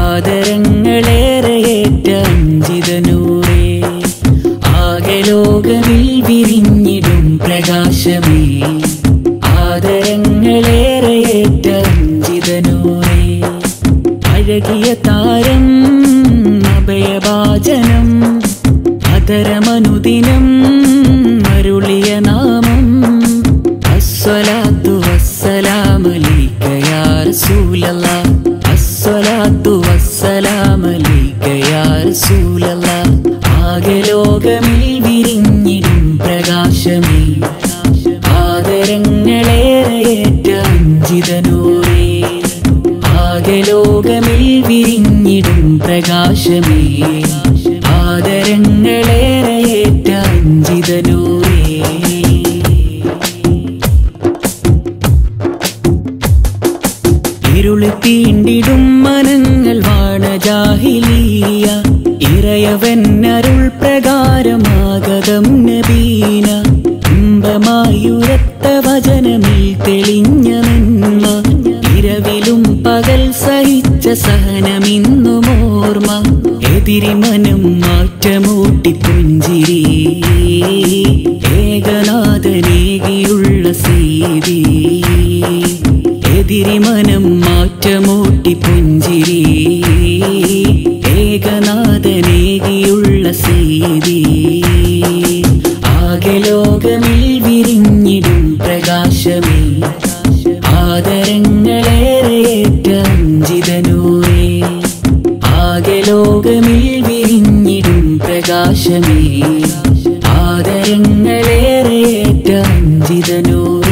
ആദരങ്ങളേറെയേറ്റ അഞ്ചിതനൂറേ ആകെ ലോകമിൽ വിരിഞ്ഞിടും പ്രകാശമേ ആദരങ്ങളേറെയേറ്റ അഞ്ചിതനൂറേ അഴകിയ താരം അഭയഭാജനം അതരമനുദിനം അരുളിയ നാമം അസ്വലാത്തു വസ്സലാമലൈക യാ റസൂലല്ലാ അസ്വലാത്തു വസ്സലാമലൈക യാ റസൂലല്ലാ ആകെ ലോകമിൽ വിരിഞ്ഞിടും പ്രകാശമേ ആദരങ്ങളേറെയേറ്റ അഞ്ചിതനൂറേ ആകെ ലോകമിൽ വിരിഞ്ഞിടും പ്രകാശമേ ആദരങ്ങളേറെയേറ്റ അഞ്ചിതനൂറേ ഇരുള് തീണ്ടിടും മനങ്ങൾ വാണജാഹിലീയ ഇറയവൻ അരുൾ പ്രകാരമാഗതം നബീന ഇമ്പമായുരത്ത വചനമിൽ തെളിഞ്ഞ നന്മ ഇരവിലും പകൽ സഹിച്ച സഹനമിന്നും ഓർമ്മ എതിരി മനം മാറ്റമൂട്ടി പുഞ്ചിരി ഏകനാഥനേകിയുള്ള സീതി എതിരി മനം മാറ്റമൂട്ടി പുഞ്ചിരി ഏകനാഥനേകിയുള്ള സീതി ആകെ ലോകമിൽ വിരിഞ്ഞിടും പ്രകാശമേ ആദരങ്ങളേറെയേറ്റ അഞ്ചിതനൂറേ ആകെ ലോകമിൽ വിരിഞ്ഞിടും പ്രകാശമേ ആദരങ്ങളേറെയേറ്റ അഞ്ചിതനൂറേ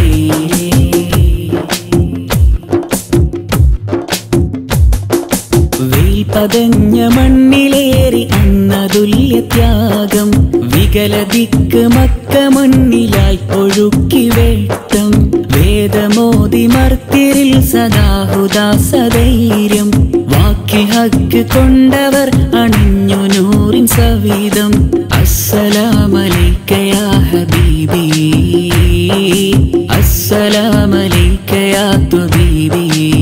വെയിൽ പതഞ്ഞ മണ്ണിലേറി അന്നതുല്യ ത്യാഗം വികലദിക്ക് മക്ക മുന്നിലായി ഒഴുക്കി വേട്ടം വേദമോതി മർത്തിരിൽ സദാഹുദാസധൈര്യം വാക്കി ഹക്ക് കൊണ്ടവർ അണിഞ്ഞു നൂറിൻ സവീതം അസ്സലാമലൈക്കയാ ഹബീബി അസ്സലാമലൈക്കയാ തുബീബി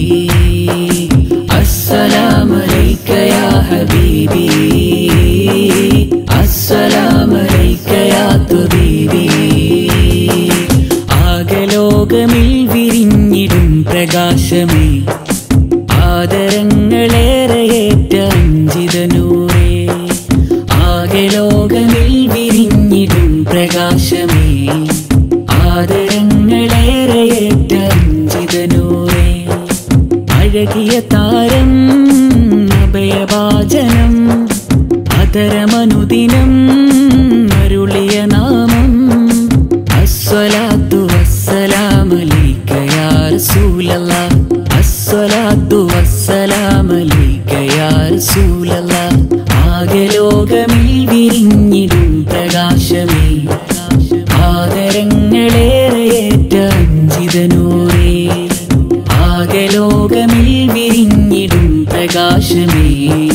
السلام عليك يا حبيبي السلام عليك يا طبيبي ആകെ ലോകമിൽ വിരിഞ്ഞിടും പ്രകാശമേ ആദരങ്ങളേറെയേറ്റ അഞ്ചിതനൂറേ ആകെ ലോകമിൽ വിരിഞ്ഞിടും പ്രകാശമേ ആദരങ്ങളേറെയേറ്റ അഞ്ചിതനൂറേ അഴകിയ താരം അഭയഭാജനം അതരമനുദിനം അരുളിയ നാമം അസ്വലാത്തു വസ്സലാമലൈക യാ റസൂലല്ലാ അസ്വലാത്തു വസ്സലാമലൈക യാ റസൂലല്ലാ ആകെ ലോകമിൽ വിരിഞ്ഞിടും പ്രകാശമേ ആദരങ്ങളേറെയേറ്റ അഞ്ചിതനൂറേ ആകെ ലോകമിൽ വിരിഞ്ഞിടും പ്രകാശമേ